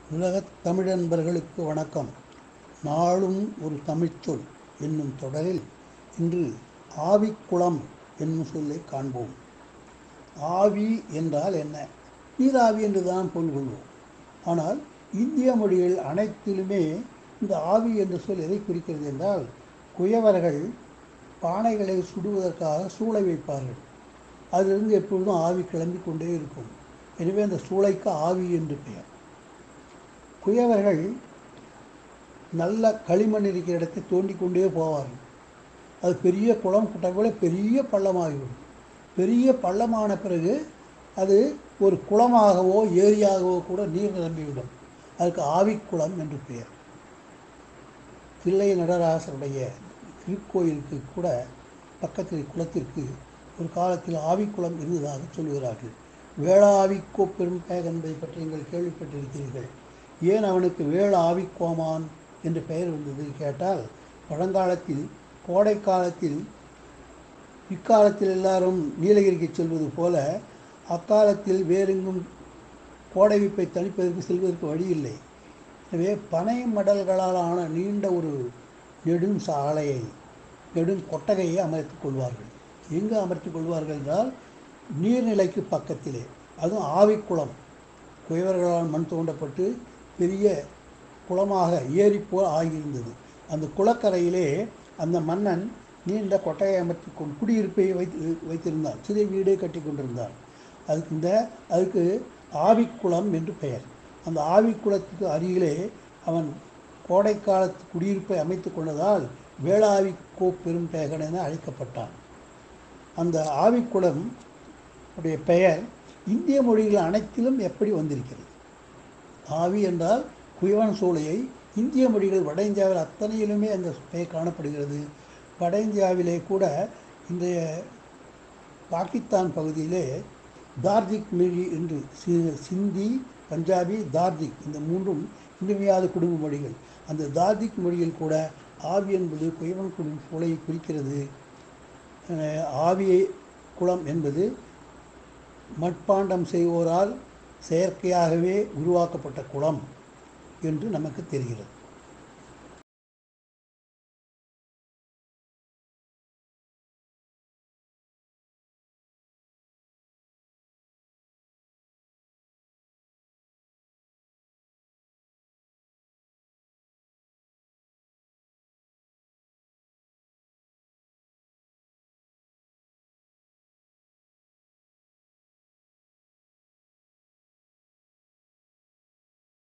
உலகத் தமிழன்பர்களுக்கு வணக்கம் நாளும் ஒரு தமிழ்ச்சொல் என்னும் தொடரில் இன்று ஆவிக்குளம் என்னும் சொல்லை காண்போம் ஆவி என்றால் என்ன நீராவி என்று தான் பொருள் கொள்வோம் ஆனால் இந்திய மொழிகள் அனைத்திலுமே இந்த ஆவி என்ற சொல் எதை குறிக்கிறது என்றால் குயவர்கள் பானைகளை சுடுவதற்காக சூளை வைப்பார்கள் அதிலிருந்து எப்பொழுதும் ஆவி கிளம்பி கொண்டே இருக்கும் எனவே அந்த சூளைக்கு ஆவி என்று பெயர் குயவர்கள் நல்ல களிமண் இருக்கிற இடத்தை தோண்டி கொண்டே போவார்கள் அது பெரிய குளம் குட்டக்குள்ள பெரிய பள்ளமாகிவிடும் பெரிய பள்ளமான பிறகு அது ஒரு குளமாகவோ ஏரியாகவோ கூட நீர் நிரம்பிவிடும் அதுக்கு ஆவிக்குளம் என்று பெயர் தில்லை நடராசருடைய திருக்கோயிலுக்கு கூட பக்கத்தில் குளத்திற்கு ஒரு காலத்தில் ஆவிக்குளம் இருந்ததாக சொல்கிறார்கள் வேளாவிக்கோ பெரும் பெயர் என்பதை பற்றி நீங்கள் கேள்விப்பட்டிருக்கிறீர்கள் ஏன் அவனுக்கு வேள ஆவிக்கோமான் என்று பெயர் வந்தது கேட்டால் பழங்காலத்தில் கோடை காலத்தில் இக்காலத்தில் எல்லாரும் நீலகிரிக்கு செல்வது போல அக்காலத்தில் வேறெங்கும் கோடை விப்பை தணிப்பதற்கு செல்வதற்கு வழி இல்லை எனவே பனை மடல்களால் ஆன நீண்ட ஒரு நெடும் சாலையை நெடும் கொட்டகையை அமர்த்திக் கொள்வார்கள் எங்கு அமர்த்திக் கொள்வார்கள் என்றால் நீர்நிலைக்கு பக்கத்திலே அதுவும் ஆவிக்குளம் குயவர்களால் மண் தோண்டப்பட்டு பெரிய குளமாக ஏரி போல் ஆகியிருந்தது அந்த குளக்கரையிலே அந்த மன்னன் நீண்ட கொட்டையை அமர்த்தி கொண்டு குடியிருப்பை வைத்து வைத்திருந்தான் சிறிய வீடே கட்டி கொண்டிருந்தான் அதுக்கு இந்த அதுக்கு ஆவிக்குளம் என்று பெயர் அந்த ஆவிக்குளத்துக்கு அருகிலே அவன் கோடைக்காலத்து குடியிருப்பை அமைத்து கொண்டதால் வேளாவி கோ பெரும்பேகன் என அழைக்கப்பட்டான் அந்த ஆவிக்குளம் உடைய பெயர் இந்திய மொழிகள் அனைத்திலும் எப்படி வந்திருக்கிறது ஆவி என்றால் குயவன் சூளையை இந்திய மொழிகள் வட இந்தியாவில் அத்தனையிலுமே அந்த பெயர் காணப்படுகிறது வட இந்தியாவிலே கூட இன்றைய பாகிஸ்தான் பகுதியிலே தார்ஜிக் மொழி என்று சிந்தி பஞ்சாபி தார்ஜிக் இந்த மூன்றும் இன்றியமையாத குடும்ப மொழிகள் அந்த தார்ஜிக் மொழியில் கூட ஆவி என்பது குயவன் குடும்ப சூளையை குறிக்கிறது ஆவியை குளம் என்பது மட்பாண்டம் செய்வோரால் செயற்கையாகவே உருவாக்கப்பட்ட குளம் என்று நமக்கு தெரிகிறது